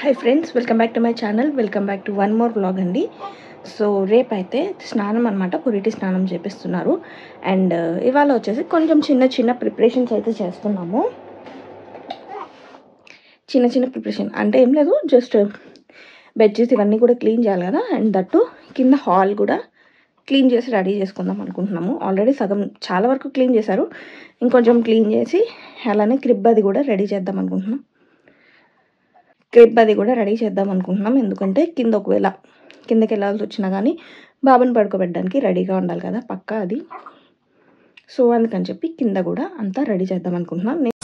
Hi friends welcome back to my channel welcome back to one more blog అండి so రేపైతే స్నానం అనమాట పురిటి స్నానం చేపిస్తున్నారు అండ్ ఇవాళ వచ్చేసి కొంచెం చిన్న చిన్న ప్రిపరేషన్స్ అయితే చేస్తున్నాము చిన్న చిన్న ప్రిపరేషన్ అంటే ఏం లేదు జస్ట్ బెడ్షీట్స్ ఇవన్నీ కూడా క్లీన్ చేయాలి కదా అండ్ దట్టు కింద హాల్ కూడా క్లీన్ చేసి రెడీ చేసుకుందాం అనుకుంటున్నాము ఆల్రెడీ సగం చాలా వరకు క్లీన్ చేశారు ఇంకొంచెం క్లీన్ చేసి అలానే క్రిబ్ అది కూడా రెడీ చేద్దాం అనుకుంటున్నాం క్రిబ్ అది కూడా రెడీ చేద్దాం అనుకుంటున్నాం ఎందుకంటే కింద ఒకవేళ కిందకి వెళ్ళాల్సి వచ్చినా కానీ బాబుని పడుకోబెట్టడానికి రెడీగా ఉండాలి కదా పక్కా అది సో అందుకని చెప్పి కింద కూడా అంతా రెడీ చేద్దాం అనుకుంటున్నాం నే-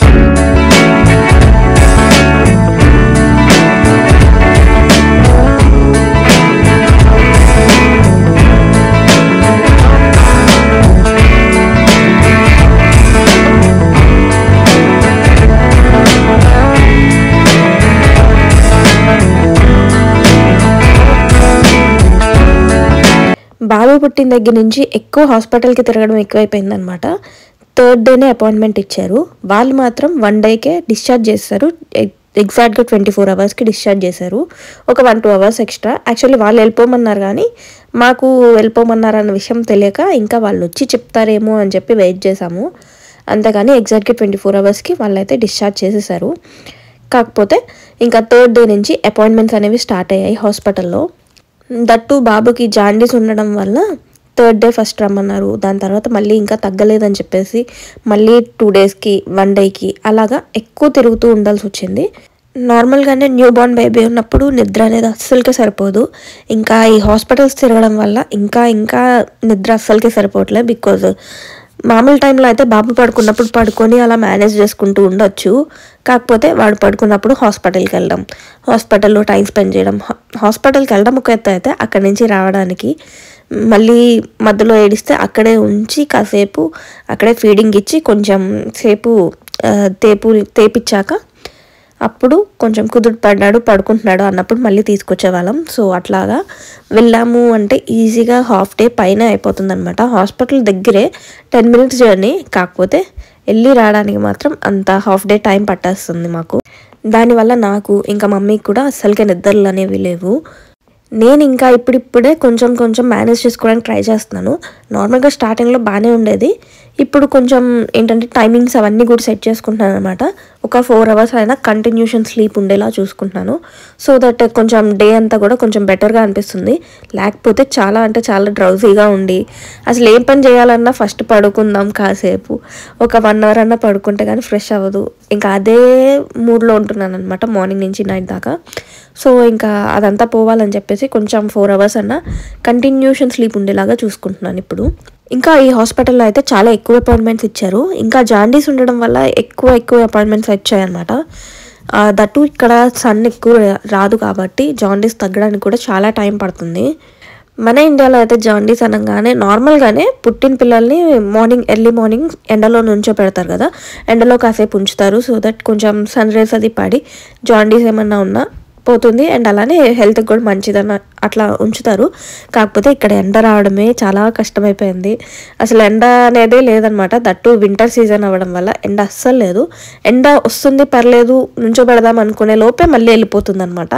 బాబు పుట్టిన దగ్గర నుంచి ఎక్కువ హాస్పిటల్కి తిరగడం ఎక్కువైపోయిందనమాట థర్డ్ డేనే అపాయింట్మెంట్ ఇచ్చారు వాళ్ళు మాత్రం వన్ డేకే డిశ్చార్జ్ చేస్తారు ఎగ్- ఎగ్జాక్ట్గా ట్వంటీ ఫోర్ అవర్స్కి డిశ్చార్జ్ చేశారు ఒక one two hours extra actually వాళ్ళు వెళ్ళిపోమన్నారు కానీ మాకు వెళ్ళిపోమన్నారు అన్న విషయం తెలియక ఇంకా వాళ్ళు వచ్చి చెప్తారేమో అని చెప్పి వెయిట్ చేశాము అంతేగాని ఎగ్జాక్ట్గా ట్వంటీ ఫోర్ అవర్స్కి వాళ్ళైతే డిశ్చార్జ్ చేసేసారు కాకపోతే ఇంకా థర్డ్ డే నుంచి అపాయింట్మెంట్స్ అనేవి స్టార్ట్ అయ్యాయి హాస్పిటల్లో దట్టు బాబుకి జాండీస్ ఉండడం వల్ల థర్డ్ డే ఫస్ట్ రమ్మన్నారు దాని తర్వాత మళ్ళీ ఇంకా తగ్గలేదని చెప్పేసి మళ్ళీ టూ డేస్కి వన్ డేకి అలాగా ఎక్కువ తిరుగుతూ ఉండాల్సి వచ్చింది నార్మల్గానే న్యూ బార్న్ బేబీ ఉన్నప్పుడు నిద్ర అనేది అస్సలకే సరిపోదు ఇంకా ఈ హాస్పిటల్స్ తిరగడం వల్ల ఇంకా ఇంకా నిద్ర అస్సలకే సరిపోవట్లేదు బికాజ్ మామూలు టైంలో అయితే బాబు పడుకున్నప్పుడు పడుకొని అలా మేనేజ్ చేసుకుంటూ ఉండొచ్చు కాకపోతే వాడు పడుకున్నప్పుడు హాస్పిటల్కి వెళ్ళడం హాస్పిటల్లో టైం స్పెండ్ చేయడం హా- హాస్పిటల్కి వెళ్ళడం ఒక ఎత్తు అయితే అక్కడి నుంచి రావడానికి మళ్ళీ మధ్యలో ఏడిస్తే అక్కడే ఉంచి కాసేపు అక్కడే ఫీడింగ్ ఇచ్చి కొంచెం సేపు ఆ, తేపు తేపిచ్చాక అప్పుడు కొంచెం కుదురు పడ్డాడు పడుకుంటున్నాడు అన్నప్పుడు మళ్ళీ తీసుకొచ్చేవాళ్ళం సో అట్లాగా వెళ్ళాము అంటే ఈజీగా హాఫ్ డే పైన అయిపోతుంది అనమాట హాస్పిటల్ దగ్గరే టెన్ మినిట్స్ జర్నీ కాకపోతే వెళ్ళి రావడానికి మాత్రం అంత హాఫ్ డే టైం పట్టేస్తుంది మాకు దానివల్ల నాకు ఇంకా మమ్మీకి కూడా అస్సలకే నిద్రలు అనేవి లేవు నేను ఇంకా ఇప్పుడిప్పుడే కొంచెం కొంచెం మేనేజ్ చేసుకోవడానికి ట్రై చేస్తున్నాను నార్మల్గా స్టార్టింగ్లో బాగానే ఉండేది ఇప్పుడు కొంచెం ఏంటంటే టైమింగ్స్ అవన్నీ కూడా సెట్ చేసుకుంటున్నాను అనమాట ఒక ఫోర్ అవర్స్ అయినా కంటిన్యూషన్ స్లీప్ ఉండేలా చూసుకుంటున్నాను సో దట్ కొంచెం డే అంతా కూడా కొంచెం బెటర్గా అనిపిస్తుంది లేకపోతే చాలా అంటే చాలా డ్రౌజీగా ఉండి అసలు ఏం పని చేయాలన్నా ఫస్ట్ పడుకుందాం కాసేపు ఒక వన్ అవర్ అన్నా పడుకుంటే కానీ ఫ్రెష్ అవ్వదు ఇంకా అదే మూడ్లో ఉంటున్నాను అనమాట మార్నింగ్ నుంచి నైట్ దాకా సో ఇంకా అదంతా పోవాలని చెప్పేసి కొంచెం ఫోర్ అవర్స్ అన్న కంటిన్యూషన్ స్లీప్ ఉండేలాగా చూసుకుంటున్నాను ఇప్పుడు ఇంకా ఈ హాస్పిటల్లో అయితే చాలా ఎక్కువ అపాయింట్మెంట్స్ ఇచ్చారు ఇంకా జాండీస్ ఉండడం వల్ల ఎక్కువ ఎక్కువ అపాయింట్మెంట్స్ వచ్చాయన్నమాట ఆ, దట్టు ఇక్కడ సన్ ఎక్కువ రాదు కాబట్టి జాండీస్ తగ్గడానికి కూడా చాలా టైం పడుతుంది మన ఇండియాలో అయితే జాండీస్ అనగానే నార్మల్గానే పుట్టిన పిల్లల్ని మార్నింగ్ ఎర్లీ మార్నింగ్ ఎండలో నుంచో పెడతారు కదా ఎండలో కాసేపు ఉంచుతారు సో దట్ కొంచెం సన్ రేస్ అది పడి జాండీస్ ఏమన్నా ఉన్నా పోతుంది అండ్ అలానే హెల్త్కి కూడా మంచిదన్న అట్లా ఉంచుతారు కాకపోతే ఇక్కడ ఎండ రావడమే చాలా కష్టమైపోయింది అసలు ఎండ అనేదే లేదనమాట దట్టు వింటర్ సీజన్ అవ్వడం వల్ల ఎండ అస్సలు లేదు ఎండ వస్తుంది పర్లేదు నుంచో పెడదాం అనుకునే లోపే మళ్ళీ వెళ్ళిపోతుంది అనమాట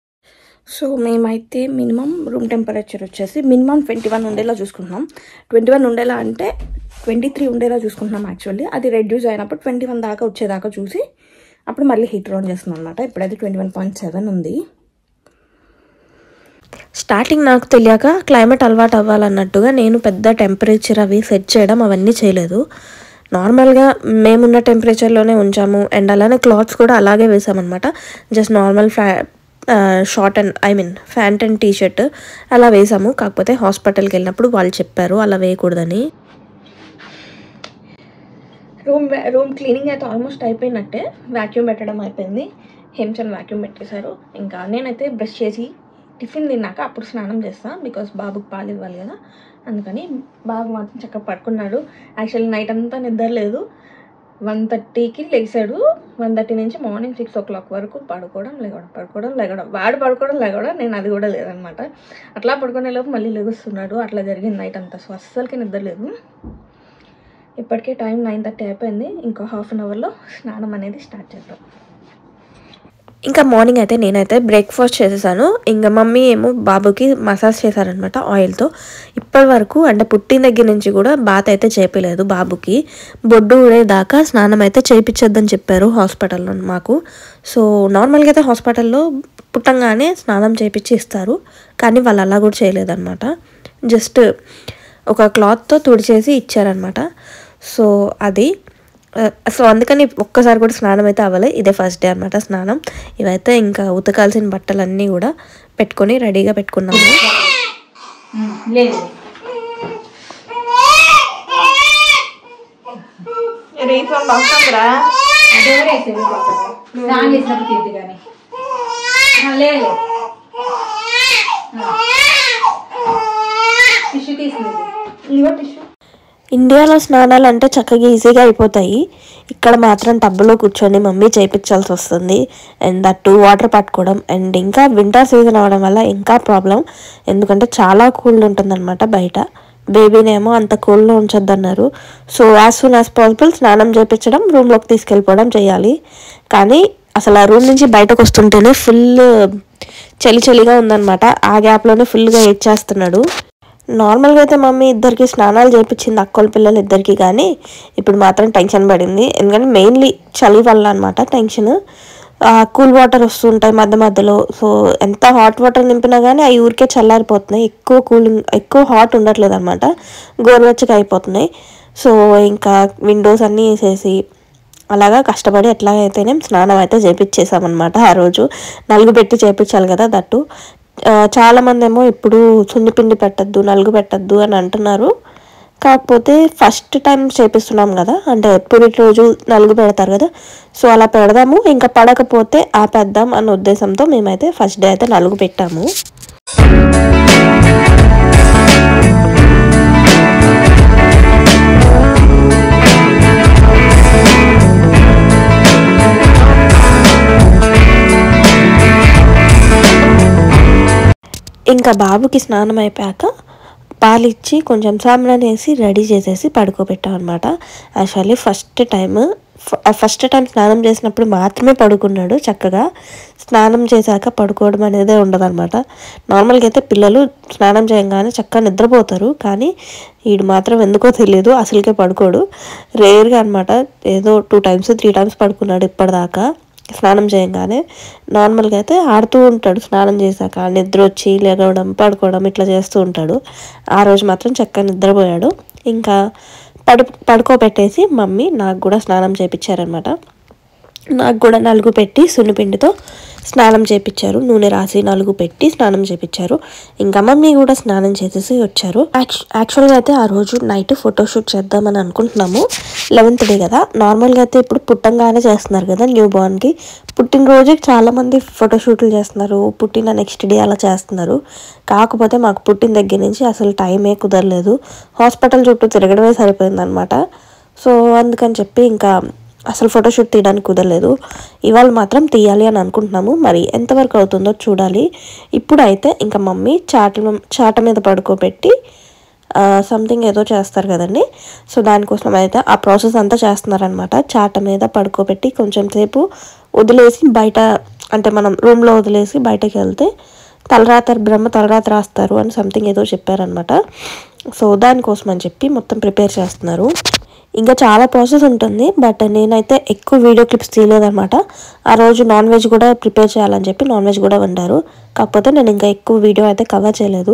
సో మేమైతే మినిమం రూమ్ టెంపరేచర్ వచ్చేసి మినిమం ట్వంటీ వన్ ఉండేలా చూసుకుంటున్నాం ట్వంటీ వన్ ఉండేలా అంటే ట్వంటీ త్రీ ఉండేలా చూసుకుంటున్నాం యాక్చువల్లీ అది రెడ్యూస్ అయినప్పుడు ట్వంటీ వన్ దాకా వచ్చేదాకా చూసి అప్పుడు మళ్ళీ హీటర్ ఆన్ చేస్తున్నాం అనమాట ఇప్పుడైతే ట్వంటీ వన్ పాయింట్ సెవెన్ ఉంది స్టార్టింగ్ నాకు తెలియక క్లైమేట్ అలవాటు అవ్వాలన్నట్టుగా నేను పెద్ద టెంపరేచర్ అవి సెట్ చేయడం అవన్నీ చేయలేదు నార్మల్గా మేమున్న టెంపరేచర్లోనే ఉంచాము అండ్ అలానే క్లాత్స్ కూడా అలాగే వేసామన్నమాట జస్ట్ నార్మల్ ఫ్యా short and I mean pant and T shirt అలా వేసాము కాకపోతే హాస్పిటల్కి వెళ్ళినప్పుడు వాళ్ళు చెప్పారు అలా వేయకూడదని రూమ్ రూమ్ క్లీనింగ్ అయితే ఆల్మోస్ట్ అయిపోయినట్టే వాక్యూమ్ పెట్టడం అయిపోయింది హేమ్చంద్ వాక్యూమ్ పెట్టేశారు ఇంకా నేనైతే బ్రష్ చేసి టిఫిన్ తిన్నాక అప్పుడు స్నానం చేస్తాను బికాస్ బాబుకి పాలు ఇవ్వాలి కదా అందుకని బాబు మాత్రం చక్కగా పడుకున్నాడు యాక్చువల్లీ నైట్ అంతా నిద్ర లేదు వన్ థర్టీకి లేచాడు వన్ థర్టీ నుంచి మార్నింగ్ సిక్స్ ఓ క్లాక్ వరకు పడుకోవడం లేగడం పడుకోవడం లేగడం వాడు పడుకోవడం లేగడం నేను అది కూడా లేదనమాట అట్లా పడుకునే లోపు మళ్ళీ లెగుస్తున్నాడు అట్లా జరిగింది నైట్ అంతా సో అస్సలకి నిద్ర లేదు ఇప్పటికే టైం నైన్ థర్టీ అయిపోయింది ఇంకో హాఫ్ అన్ అవర్లో స్నానం అనేది స్టార్ట్ చేద్దాం ఇంకా మార్నింగ్ అయితే నేనైతే బ్రేక్ఫాస్ట్ చేసేసాను ఇంకా మమ్మీ ఏమో బాబుకి మసాజ్ చేశారనమాట ఆయిల్తో ఇప్పటి వరకు అంటే పుట్టిన దగ్గర నుంచి కూడా బాత్ అయితే చేపలేదు బాబుకి బొడ్డు ఊడేదాకా స్నానం అయితే చేయించొద్దని చెప్పారు హాస్పిటల్లో మాకు సో నార్మల్గా అయితే హాస్పిటల్లో పుట్టంగానే స్నానం చేయించి ఇస్తారు కానీ వాళ్ళు అలా కూడా చేయలేదన్నమాట జస్ట్ ఒక క్లాత్తో తుడిచేసి ఇచ్చారనమాట సో అది ఆ, సో అందుకని ఒక్కసారి కూడా స్నానం అయితే అవ్వలే ఇదే ఫస్ట్ డే అనమాట స్నానం ఇవైతే ఇంకా ఉతకాల్సిన బట్టలన్నీ కూడా పెట్టుకొని రెడీగా పెట్టుకున్నాము లేదు అదే వేసేది పక్కన. స్నానం చేసినప్పుడు తిద్దు కానీ ఆ, లేదు టిష్యూ తీసుకుంది ఇండియాలో స్నానాలు అంటే చక్కగా ఈజీగా అయిపోతాయి ఇక్కడ మాత్రం టబ్బులో కూర్చొని మమ్మీ చేయించాల్సి వస్తుంది అండ్ దట్టు వాటర్ పట్టుకోవడం అండ్ ఇంకా వింటర్ సీజన్ అవడం వల్ల ఇంకా ప్రాబ్లం ఎందుకంటే చాలా కూల్డ్ ఉంటుందన్నమాట బయట బేబీనేమో అంత కూల్లో ఉంచొద్దన్నారు so as soon as possible స్నానం చేయించడం రూమ్లోకి తీసుకెళ్ళిపోవడం చేయాలి కానీ అసలు ఆ రూమ్ నుంచి బయటకు వస్తుంటేనే ఫుల్ చలి చలిగా ఉందన్నమాట ఆ గ్యాప్లోనే ఫుల్గా ఏడ్చేస్తున్నాడు నార్మల్గా అయితే మమ్మీ ఇద్దరికి స్నానాలు చేయించింది అక్కల పిల్లలు ఇద్దరికి కానీ ఇప్పుడు మాత్రం టెన్షన్ పడింది ఎందుకంటే మెయిన్లీ చలి వల్ల అనమాట టెన్షన్ కూల్ వాటర్ వస్తుంటాయి మధ్య మధ్యలో సో ఎంత హాట్ వాటర్ నింపినా కానీ అవి ఊరికే చల్లారిపోతున్నాయి ఎక్కువ కూలింగ్ ఎక్కువ హాట్ ఉండట్లేదు అనమాట గోరువెచ్చగా అయిపోతున్నాయి సో ఇంకా విండోస్ అన్నీ వేసేసి అలాగా కష్టపడి ఎట్లాగైతేనే స్నానం అయితే చేపించేసామన్నమాట ఆ రోజు నలుగు పెట్టి చేపించాలి కదా దట్టు ఆ, చాలా మంది ఏమో ఇప్పుడు సున్నిపిండి పెట్టద్దు నలుగు పెట్టద్దు అని అంటున్నారు కాకపోతే ఫస్ట్ టైం చేపిస్తున్నాం కదా అంటే పురిటి రోజు నలుగు పెడతారు కదా సో అలా పెడదాము ఇంకా పడకపోతే ఆపేద్దాం అన్న ఉద్దేశంతో మేమైతే ఫస్ట్ డే అయితే నలుగు పెట్టాము ఇంకా బాబుకి స్నానం అయిపోయాక పాలిచ్చి కొంచెం సాంబ్రాన్ వేసి రెడీ చేసేసి పడుకోబెట్టాం అనమాట actually first time first time స్నానం చేసినప్పుడు మాత్రమే పడుకున్నాడు చక్కగా స్నానం చేశాక పడుకోవడం అనేది ఉండదన్నమాట నార్మల్గా అయితే పిల్లలు స్నానం చేయగానే చక్కగా నిద్రపోతారు కానీ వీడు మాత్రం ఎందుకో తెలియదు అసలుకే పడుకోడు రేర్గా అనమాట ఏదో టూ టైమ్స్ త్రీ టైమ్స్ పడుకున్నాడు ఇప్పటిదాకా స్నానం చేయగానే నార్మల్గా అయితే ఆడుతూ ఉంటాడు స్నానం చేశాక నిద్ర వచ్చి లేగవడం పడుకోవడం ఇట్లా చేస్తూ ఉంటాడు ఆ రోజు మాత్రం చక్కగా నిద్రపోయాడు ఇంకా పడు పడుకోబెట్టేసి మమ్మీ నాకు కూడా స్నానం చేయించారనమాట నాకు కూడా నలుగు పెట్టి సున్నిపిండితో స్నానం చేపించారు నూనె రాసి నలుగు పెట్టి స్నానం చేపించారు ఇంకా మమ్మీ కూడా స్నానం చేసేసి వచ్చారు యాక్చు- యాక్చువల్గా అయితే ఆ రోజు నైట్ ఫోటోషూట్ చేద్దామని అనుకుంటున్నాము లెవెన్త్ డే కదా నార్మల్గా అయితే ఇప్పుడు పుట్టంగానే చేస్తున్నారు కదా న్యూ బార్న్కి పుట్టినరోజుకి చాలామంది ఫోటోషూట్లు చేస్తున్నారు పుట్టిన నెక్స్ట్ డే అలా చేస్తున్నారు కాకపోతే మాకు పుట్టిన దగ్గర నుంచి అసలు టైమే కుదరలేదు హాస్పిటల్ చుట్టూ తిరగడమే సరిపోయిందనమాట సో అందుకని చెప్పి ఇంకా అసలు ఫోటోషూట్ తీయడానికి కుదరలేదు ఇవాళ మాత్రం తీయాలి అని అనుకుంటున్నాము మరి ఎంతవరకు అవుతుందో చూడాలి ఇప్పుడైతే ఇంకా మమ్మీ చాట చాట మీద పడుకోబెట్టి సంథింగ్ ఏదో చేస్తారు కదండి సో దానికోసం అయితే ఆ ప్రాసెస్ అంతా చేస్తున్నారనమాట చాట మీద పడుకోబెట్టి కొంచెం సేపు వదిలేసి బయట అంటే మనం రూమ్లో వదిలేసి బయటకు వెళ్తే తలరాత బ్రహ్మ తలరాత రాస్తారు అని సంథింగ్ ఏదో చెప్పారనమాట సో దానికోసం అని చెప్పి మొత్తం ప్రిపేర్ చేస్తున్నారు ఇంకా చాలా ప్రాసెస్ ఉంటుంది బట్ నేనైతే ఎక్కువ వీడియో క్లిప్స్ తీయలేదన్నమాట ఆ రోజు నాన్ వెజ్ కూడా ప్రిపేర్ చేయాలని చెప్పి నాన్ వెజ్ కూడా వండారు కాకపోతే నేను ఇంకా ఎక్కువ వీడియో అయితే కవర్ చేయలేదు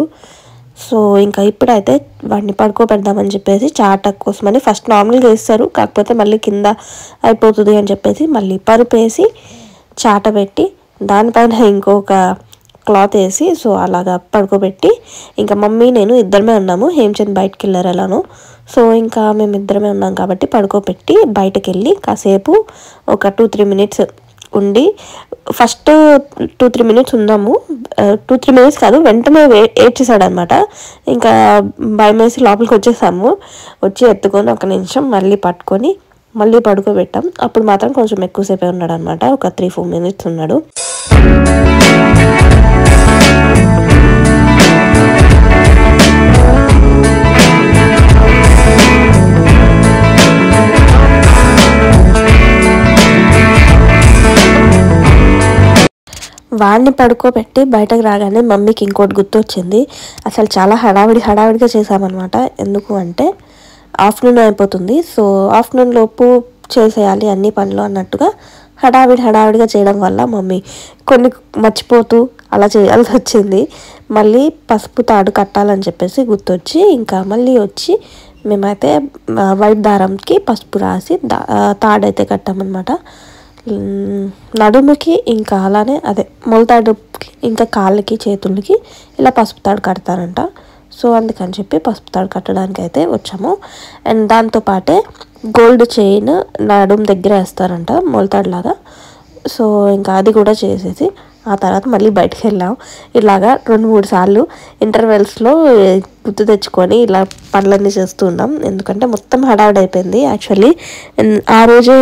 సో ఇంకా ఇప్పుడైతే వాడిని పడుకోబెడదామని చెప్పేసి చాట కోసమని ఫస్ట్ నార్మల్గా వేస్తారు కాకపోతే మళ్ళీ కింద అయిపోతుంది అని చెప్పేసి మళ్ళీ పరుపు వేసి చాట పెట్టి దానిపైన ఇంకొక క్లాత్ వేసి సో అలాగా పడుకోబెట్టి ఇంకా మమ్మీ నేను ఇద్దరమే ఉన్నాము హేమచంద్ బయటకు వెళ్ళారు ఎలానో సో ఇంకా మేము ఇద్దరమే ఉన్నాం కాబట్టి పడుకోబెట్టి బయటకు వెళ్ళి కాసేపు ఒక టూ త్రీ మినిట్స్ ఉండి ఫస్ట్ టూ త్రీ మినిట్స్ ఉందాము టూ త్రీ మినిట్స్ కాదు వెంటనే వే- ఏడ్చేసాడు అనమాట ఇంకా భయం వేసి లోపలికి వచ్చేసాము వచ్చి ఎత్తుకొని ఒక నిమిషం మళ్ళీ పట్టుకొని మళ్ళీ పడుకోబెట్టాం అప్పుడు మాత్రం కొంచెం ఎక్కువసేపే ఉన్నాడు అనమాట ఒక త్రీ ఫోర్ మినిట్స్ ఉన్నాడు వాడిని పడుకోబెట్టి బయటకు రాగానే మమ్మీకి ఇంకోటి గుర్తొచ్చింది అసలు చాలా హడావిడి హడావిడిగా చేసామన్నమాట ఎందుకు అంటే ఆఫ్టర్నూన్ అయిపోతుంది సో ఆఫ్టర్నూన్ లోపు చేసేయాలి అన్ని పనులు అన్నట్టుగా హడావిడి హడావిడిగా చేయడం వల్ల మమ్మీ కొన్ని మర్చిపోతూ అలా చేయాల్సి వచ్చింది మళ్ళీ పసుపు తాడు కట్టాలని చెప్పేసి గుర్తొచ్చి ఇంకా మళ్ళీ వచ్చి మేమైతే ఆ, వైట్ దారంకి పసుపు రాసి దా ఆ, తాడైతే కట్టామన్నమాట ఉమ్, నడుముకి ఇంకా అలానే అదే మొలతాడుకి ఇంకా కాళ్ళకి చేతులకి ఇలా పసుపు తాడు కడతారంట సో అందుకని చెప్పి పసుపు తాడు కట్టడానికి అయితే వచ్చాము అండ్ దాంతోపాటే గోల్డ్ చైన్ నడుము దగ్గర వేస్తారంట మొలతాడులాగా సో ఇంకా అది కూడా చేసేసి ఆ తర్వాత మళ్ళీ బయటకు వెళ్ళాం ఇలాగా రెండు మూడు సార్లు ఇంటర్వెల్స్లో గుర్తు తెచ్చుకొని ఇలా పనులన్నీ చేస్తూ ఉన్నాం ఎందుకంటే మొత్తం హడావిడి అయిపోయింది యాక్చువల్లీ ఆ రోజే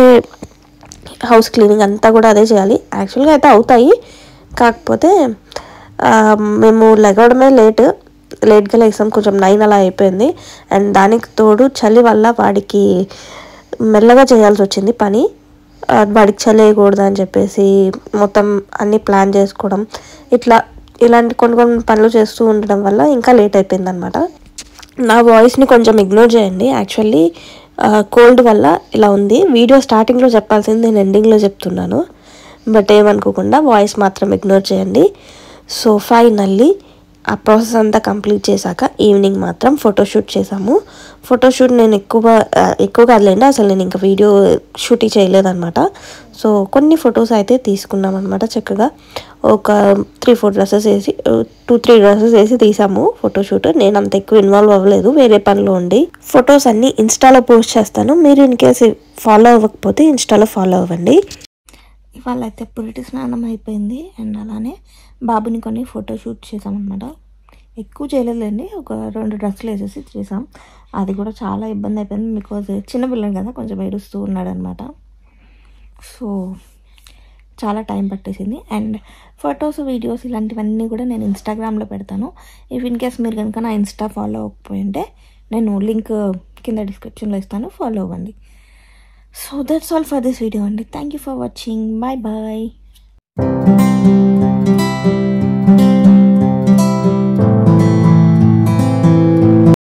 హౌస్ క్లీనింగ్ అంతా కూడా అదే చేయాలి యాక్చువల్గా అయితే అవుతాయి కాకపోతే ఆ, మేము లెగవడమే లేట్ లేట్గా లేసాం కొంచెం నైన్ అలా అయిపోయింది అండ్ దానికి తోడు చలి వల్ల వాడికి మెల్లగా చేయాల్సి వచ్చింది పని ఆ, వాడికి చలి వేయకూడదు అని చెప్పేసి మొత్తం అన్ని ప్లాన్ చేసుకోవడం ఇట్లా ఇలాంటి కొన్ని కొన్ని పనులు చేస్తూ ఉండడం వల్ల ఇంకా లేట్ అయిపోయింది అనమాట నా వాయిస్ని కొంచెం ఇగ్నోర్ చేయండి యాక్చువల్లీ కోల్డ్ వల్ల ఇలా ఉంది వీడియో స్టార్టింగ్లో చెప్పాల్సింది నేను ఎండింగ్లో చెప్తున్నాను బట్ ఏమనుకోకుండా వాయిస్ మాత్రం ఇగ్నోర్ చేయండి సో ఫైనల్లీ ఆ ప్రాసెస్ అంతా కంప్లీట్ చేశాక ఈవినింగ్ మాత్రం ఫోటోషూట్ చేసాము ఫోటోషూట్ నేను ఎక్కువ ఆ, ఎక్కువ కాదులేండి అసలు నేను ఇంకా వీడియో షూట్ చేయలేదన్నమాట సో కొన్ని ఫొటోస్ అయితే తీసుకున్నాం అనమాట చక్కగా ఒక త్రీ ఫోర్ డ్రెస్సెస్ వేసి టూ త్రీ డ్రెస్సెస్ వేసి తీసాము ఫోటోషూట్ నేను అంత ఎక్కువ ఇన్వాల్వ్ అవ్వలేదు వేరే పనిలో ఉండి ఫొటోస్ అన్ని ఇన్స్టాలో పోస్ట్ చేస్తాను మీరు ఇన్ కేసు ఫాలో అవ్వకపోతే ఇన్స్టాలో ఫాలో అవ్వండి ఇవాళ అయితే పురిటి స్నానం అయిపోయింది అండ్ అలానే బాబుని కొన్ని ఫోటో షూట్ చేసామన్నమాట ఎక్కువ చేయలేదండి ఒక రెండు డ్రెస్సులు వేసేసి చేసాం అది కూడా చాలా ఇబ్బంది అయిపోయింది బికాజ్ చిన్న పిల్లలు కదా కొంచెం ఏడుస్తూ ఉన్నాడు అనమాట సో చాలా టైం పట్టేసింది అండ్ ఫొటోస్ వీడియోస్ ఇలాంటివన్నీ కూడా నేను ఇన్స్టాగ్రామ్లో పెడతాను ఇఫ్ ఇన్ కేస్ మీరు కనుక నా ఇన్స్టా ఫాలో అవ్వకపోయింటే నేను లింక్ కింద డిస్క్రిప్షన్లో ఇస్తాను ఫాలో అవ్వండి so that's all for this video అండి thank you for watching bye bye